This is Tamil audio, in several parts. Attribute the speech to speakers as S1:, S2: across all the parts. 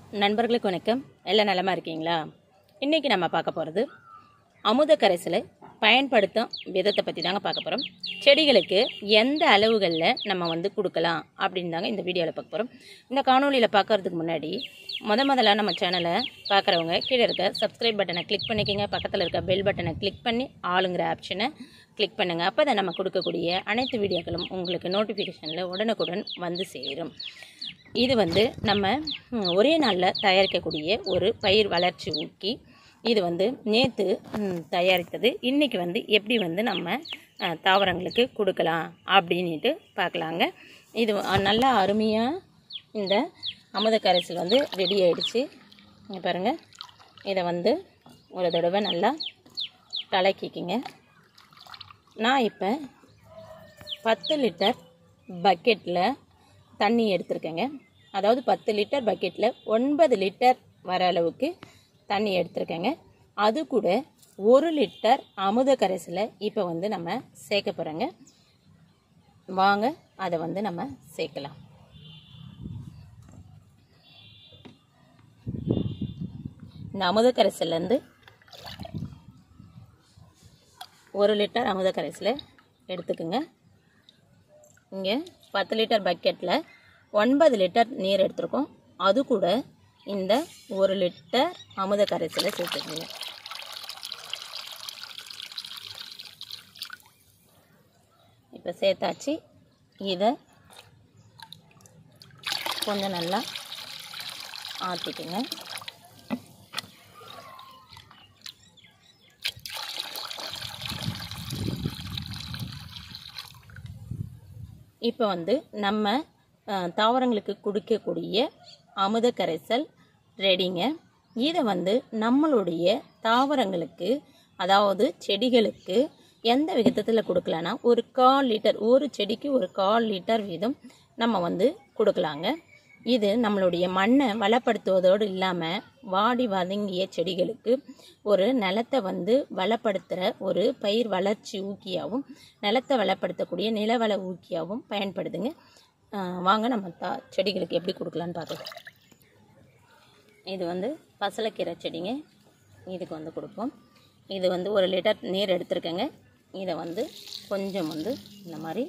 S1: நண்பர்களுக்கு வணக்கம் எல்லாம் நலமாக இருக்கீங்களா இன்றைக்கி நம்ம பார்க்க போகிறது அமுத கரைசலை பயன்படுத்தும் விதத்தை பற்றி தாங்க பார்க்க போகிறோம் செடிகளுக்கு எந்த அளவுகளில் நம்ம வந்து கொடுக்கலாம் அப்படின்னு தாங்க இந்த வீடியோவில் பார்க்க போகிறோம் இந்த காணொலியில் பார்க்கறதுக்கு முன்னாடி முத முதல்ல நம்ம சேனலை பார்க்குறவங்க கீழே இருக்க சப்ஸ்கிரைப் பட்டனை கிளிக் பண்ணிக்கோங்க பக்கத்தில் இருக்க பெல் பட்டனை கிளிக் பண்ணி ஆளுங்கிற ஆப்ஷனை கிளிக் பண்ணுங்கள் அப்போ தான் நம்ம கொடுக்கக்கூடிய அனைத்து வீடியோக்களும் உங்களுக்கு நோட்டிஃபிகேஷனில் உடனுக்குடன் வந்து சேரும் இது வந்து நம்ம ம், ஒரே நாளில் தயாரிக்கக்கூடிய ஒரு பயிர் வளர்ச்சி ஊக்கி இது வந்து நேற்று தயாரித்தது இன்றைக்கி வந்து எப்படி வந்து நம்ம அஹ், தாவரங்களுக்கு கொடுக்கலாம் அப்படின்ட்டு பார்க்கலாங்க இது அஹ், நல்லா அருமையாக இந்த அமுத கரைசல் வந்து ரெடி ஆயிடுச்சு இங்கே பாருங்கள் இதை வந்து ஒரு தடவை நல்லா கலக்கிக்கிங்க நான் இப்போ பத்து லிட்டர் பக்கெட்டில் தண்ணி எடுத்திருக்கேங்க அதாவது பத்து லிட்டர் பக்கெட்டில் ஒன்பது லிட்டர் வர அளவுக்கு தண்ணி எடுத்திருக்கேங்க அது கூட ஒரு லிட்டர் அமுத கரைசலை இப்போ வந்து நம்ம சேர்க்க போகிறோங்க வாங்க அதை வந்து நம்ம சேர்க்கலாம் இந்த அமுத கரைசல்லேருந்து ஒரு லிட்டர் அமுத கரைசலை எடுத்துக்குங்க இங்கே பத்து லிட்டர் பக்கெட்டில் ஒன்பது லிட்டர் நீர் எடுத்திருக்கோம் அது கூட இந்த ஒரு லிட்டர் அமுத கரைசலை சேர்த்துக்கோங்க இப்போ சேர்த்தாச்சு இதை கொஞ்சம் நல்லா ஆற்றிக்குங்க இப்போ வந்து நம்ம அஹ், தாவரங்களுக்கு கொடுக்கக்கூடிய அமுத கரைசல் ரெடிங்க இதை வந்து நம்மளுடைய தாவரங்களுக்கு அதாவது செடிகளுக்கு எந்த விதத்தில் கொடுக்கலான்னா ஒரு கால் லிட்டர் ஒரு செடிக்கு ஒரு கால் லிட்டர் வீதம் நம்ம வந்து கொடுக்கலாங்க இது நம்மளுடைய மண்ணை வளப்படுத்துவதோடு இல்லாமல் வாடி வதங்கிய செடிகளுக்கு ஒரு நிலத்தை வந்து வளப்படுத்துகிற ஒரு பயிர் வளர்ச்சி ஊக்கியாகவும் நிலத்தை வளப்படுத்தக்கூடிய நிலவள ஊக்கியாகவும் பயன்படுதுங்க ஆஹ் வாங்க நம்ம தா செடிகளுக்கு எப்படி கொடுக்கலான்னு பார்க்கலாம் இது வந்து பசலைக்கீரை செடிங்க இதுக்கு வந்து கொடுப்போம் இது வந்து ஒரு லிட்டர் நீர் எடுத்திருக்கேங்க இதை வந்து கொஞ்சம் வந்து இந்த மாதிரி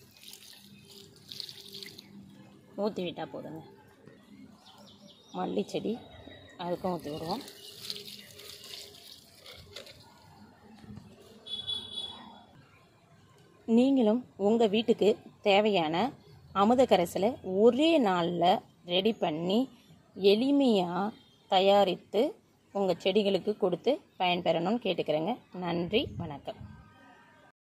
S1: ஊற்றி விட்டால் போதுங்க மல்லி செடி அதுக்கும் ஊற்றி விடுவோம் நீங்களும் உங்கள் வீட்டுக்கு தேவையான அமுத கரைசலை ஒரே நாளில் ரெடி பண்ணி எளிமையாக தயாரித்து உங்கள் செடிகளுக்கு கொடுத்து பயன்பெறணும்னு கேட்டுக்கிறேங்க நன்றி வணக்கம்